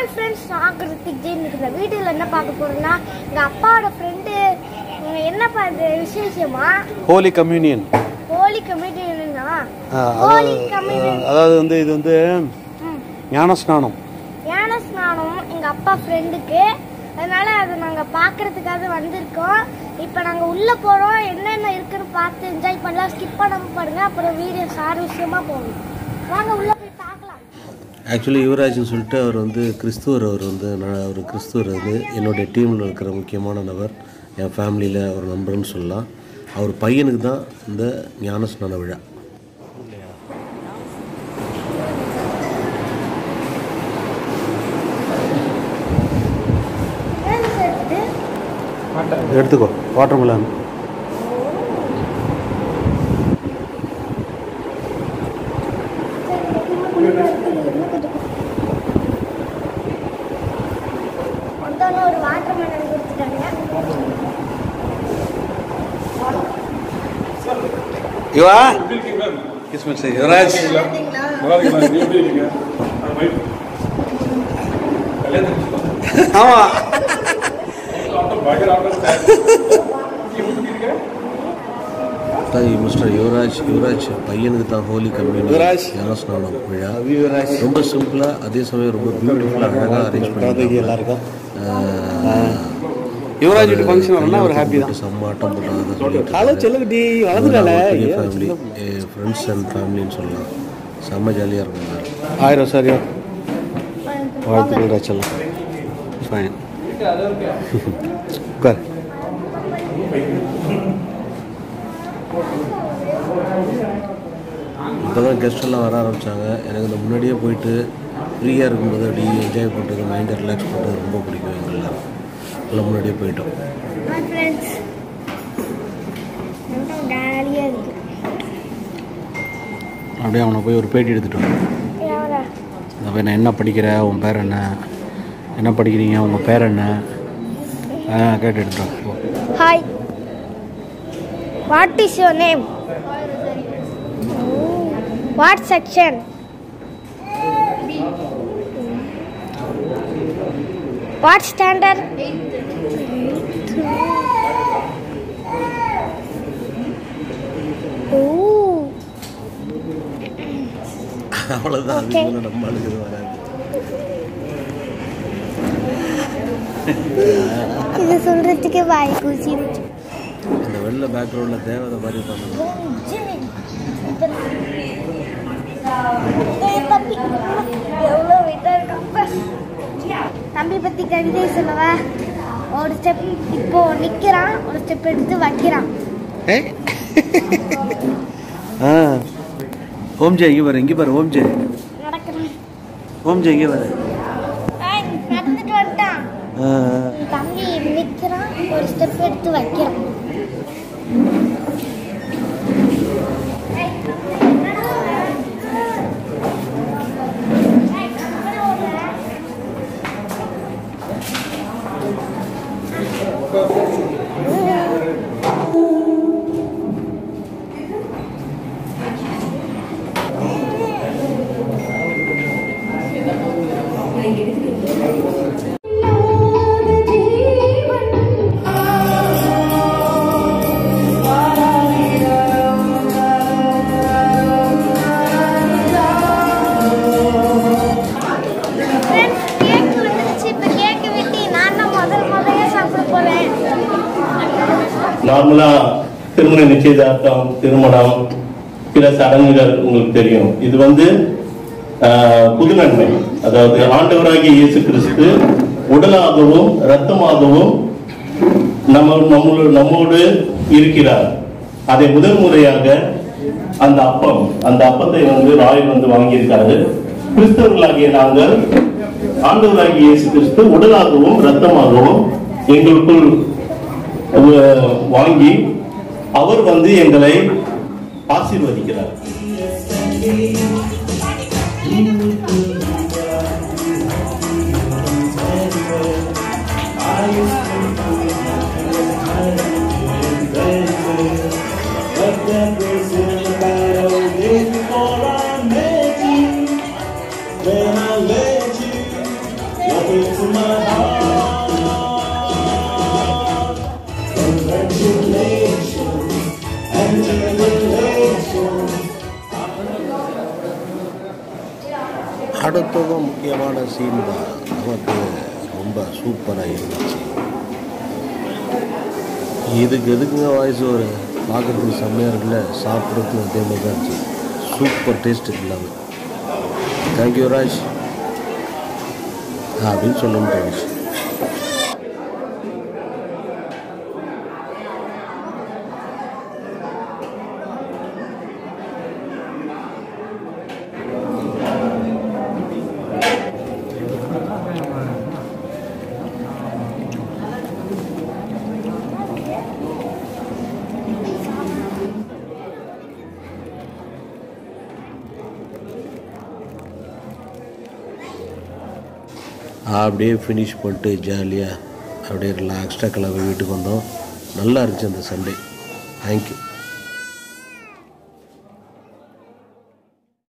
Hi friends நான் கிருத்திக் ஜெயின் இந்த வீடியோவில் என்ன பார்க்க போறோம்னா எங்கள் அப்பாவோட ஃப்ரெண்டு என்னப்பா இது விசேஷமா ஹோலி கம்யூனியன் ஹோலி கமிட்டினா ஹோலி கமிட்டி அதாவது வந்து இது வந்து ஞான ஸ்நானம் ஞான ஸ்நானம் எங்கள் அப்பா ஃப்ரெண்டுக்கு அதனால அதை நாங்கள் பார்க்கறதுக்காக வந்திருக்கோம் இப்போ நாங்கள் உள்ளே போகிறோம் என்னென்ன இருக்குன்னு பார்த்து என்ஜாய் பண்ணலாம் ஸ்கிப் பண்ணாமல் பாருங்க அப்புறம் வீடியோ சார் விஷயமா போகும் வாங்க உள்ளே போய் பார்க்கலாம் ஆக்சுவலி யுவராஜ்னு சொல்லிட்டு அவர் வந்து கிறிஸ்துவர் அவர் வந்து நான் ஒரு கிறிஸ்துவர் வந்து என்னுடைய டீமில் இருக்கிற முக்கியமான நபர் என் ஃபேமிலியில் ஒரு நண்பர்னு சொல்லலாம் அவர் பையனுக்கு தான் இந்த ஞானஸ்நான விழா என்ன சார் இது எடுத்துக்கோ வாட்டர் மிலான் வந்தோன்னே ஒரு வாட்டர் மெலன் கொடுத்துட்டாங்க யுவா கிஸ்மஸ் யுவராஜ் ஆமா அதான் மிஸ்டர் யுவராஜ் யுவராஜ் பையனுக்கு தான் ஹோலி கம்யூனி யுவராஜ். ஞானஸ்நானம் விழா யுவராஜ் ரொம்ப சிம்பிளாக அதே சமயம் ரொம்ப பியூட்டிஃபுல்லாக அழகாக அரேஞ்ச் பண்ணி எல்லாருக்கும் யுவராஜ் வீட்டு ஃபங்க்ஷன் வரலாம் ஒரு ஹாப்பி தான் சம்மாட்டம் போட்டாங்க ஹலோ செல்லுக்குட்டி வளர்ந்துட்டால ஃபேமிலி ஃப்ரெண்ட்ஸ் அண்ட் ஃபேமிலின்னு சொல்லலாம் செம்ம ஜாலியாக இருக்கும் எல்லாரும். ஆயிரம் சரியா வாழ்த்துக்கள் ராச்சலாம் ஃபைன் உட்கார் இப்போ தான் கெஸ்ட் எல்லாம் வர ஆரம்பித்தாங்க எனக்கு இந்த முன்னாடியே போயிட்டு ஃப்ரீயாக இருக்கும்போது அப்படியே என்ஜாய் பண்ணுறது மைண்டை ரிலாக்ஸ் பண்ணுறது ரொம்ப பிடிக்கும் எங்கள் எல்லாரும் எல்லாம் முன்னாடியே போயிட்டோம் ஹாய் ஃப்ரெண்ட்ஸ் ஜாலியாக இருக்கு அப்படியே அவனை போய் ஒரு பேட்டி எடுத்துட்டு வா. யாரா இந்த பையன் என்ன படிக்கிற உன் பேர் என்ன என்ன படிக்கிறீங்க உங்கள் பேர் என்ன ஆ கேட்டு எடுத்துட்டு வா. போ. Hi what is your name what section what standard oh அவ்வளோதான் Okay. அதுக்கு மேலே நம்ம ஆளுக்கு எதுவும் வராது இது சொல்றதுக்கு வாய் கூசி இந்த வெள்ளை பேக்ரவுண்டில் தேவதை மாதிரி பண்ணணும் தம்பி பத்தி கவிதை சொல்லவா ஒரு ஸ்டெப் இப்போ நிக்கிறான் ஒரு ஸ்டெப் எடுத்து வைக்கிறான் ஆ ஓம் ஜெய் இங்கே பாரு இங்கே பாரு ஓம் ஜெய் நடக்கிறான் ஓம் ஜெய் இங்கே பாரு ஏய், நடந்துட்டு வந்துட்டான் ஆ தம்பி நிக்கிறான் ஒரு ஸ்டெப் எடுத்து வைக்கிறான் ஃப்ரெண்ட்ஸ் கேக் வந்துருச்சு இப்போ கேக் வெட்டி நான் தான் முதல் முதல்ல சாப்பிட போறேன் நார்மலா திருமண நிச்சயதார்த்தம் திருமணம் பிற சடங்குகள் உங்களுக்கு தெரியும் இது வந்து ஆஹ், புது நன்மை அதாவது ஆண்டவராகிய இயேசு கிறிஸ்து உடலாகவும் இரத்தமாகவும் நம்ம நம்மளோட நம்மோடு இருக்கிறார் அதை முதல் முறையாக அந்த அப்பம் அந்த அப்பத்தை வந்து ராயல் வந்து வாங்கியிருக்காரு கிறிஸ்தவர்களாகிய நாங்கள் ஆண்டவராகிய இயேசு கிறிஸ்து உடலாகவும் இரத்தமாகவும் எங்களுக்குள் அஹ், வாங்கி அவர் வந்து எங்களை ஆசீர்வதிக்கிறார் When I let you அடுத்ததும் முக்கியமான சீன் தான் நமக்கு ரொம்ப சூப்பராக இருந்துச்சு இதுக்கு எதுக்குங்க வாய்ஸ் ஒரு பார்க்கறதுக்கு செம்மையாக இருக்குல்ல சாப்பிட்றதுக்கு அதே மாதிரி தான் இருந்துச்சு சூப்பர் டேஸ்ட் எல்லாமே தேங்க்யூ ராஜ் அப்படின்னு சொல்லணும் தோணுச்சு அப்படியே ஃபினிஷ் பண்ணிட்டு ஜாலியாக அப்படியே ரிலாக்ஸ்டாக கிளம்பி வீட்டுக்கு வந்தோம் நல்லா இருந்துச்சு அந்த சண்டே தேங்க்யூ